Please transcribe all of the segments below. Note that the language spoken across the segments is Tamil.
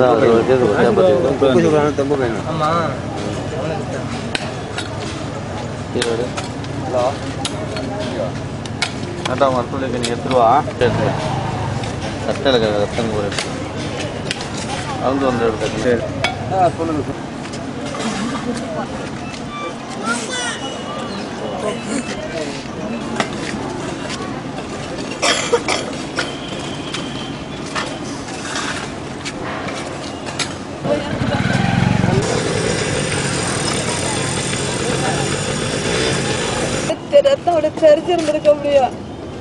அதான் அது ஒரு கேது தேப்பத்தி தொப்பு சொல்றாங்க தொப்பு வேணும் ஆமாம் ஹலோ அட்டா மரத்துலேக்கு நீ எடுத்துருவா எடுத்துருவேன் சட்டையில் இருக்கிற ரத்தம் கூட எடுத்து அவங்க வந்து எடுத்து சரி ஆ சொல்லுங்க ரத்தோட தெரிஞ்சிருந்திருக்க முடியும்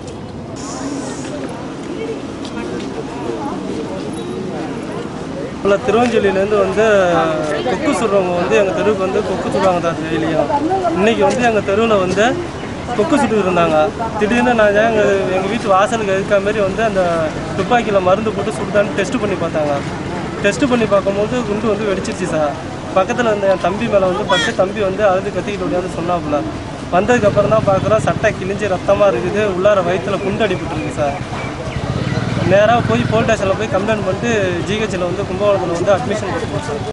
உள்ள திருவஞ்சலியிலேருந்து வந்து கொக்கு சுடுறவங்க வந்து எங்கள் தெருவுக்கு வந்து கொக்கு சுடுவாங்க தான் டெய்லியும் இன்னைக்கு வந்து எங்கள் தெருவில் வந்து கொக்கு சுட்டு இருந்தாங்க திடீர்னு நான் எங்கள் எங்கள் வீட்டு வாசலுக்கு இருக்க மாதிரி வந்து அந்த துப்பாக்கியில் மருந்து போட்டு சுடுதான்னு டெஸ்ட் பண்ணி பார்த்தாங்க டெஸ்ட் பண்ணி பார்க்கும்போது குண்டு வந்து வெடிச்சிருச்சு சார் பக்கத்தில் இருந்த என் தம்பி மேலே வந்து பட்டு தம்பி வந்து அழுது கத்திக்கிட்டு ஓடியாந்து சொன்னாப்புல வந்ததுக்கப்புறம் தான் பார்க்குறோம் சட்டை கிழிஞ்சு ரத்தமாக இருக்குது உள்ளார வயிற்றுல குண்டு அடிபட்டுருக்கு சார் நேராக போய் போலீஸ் ஸ்டேஷனில் போய் கம்ப்ளைண்ட் பண்ணிட்டு ஜிஹெச்சில் வந்து கும்பகோணத்தில் வந்து அட்மிஷன் போட்டு சார்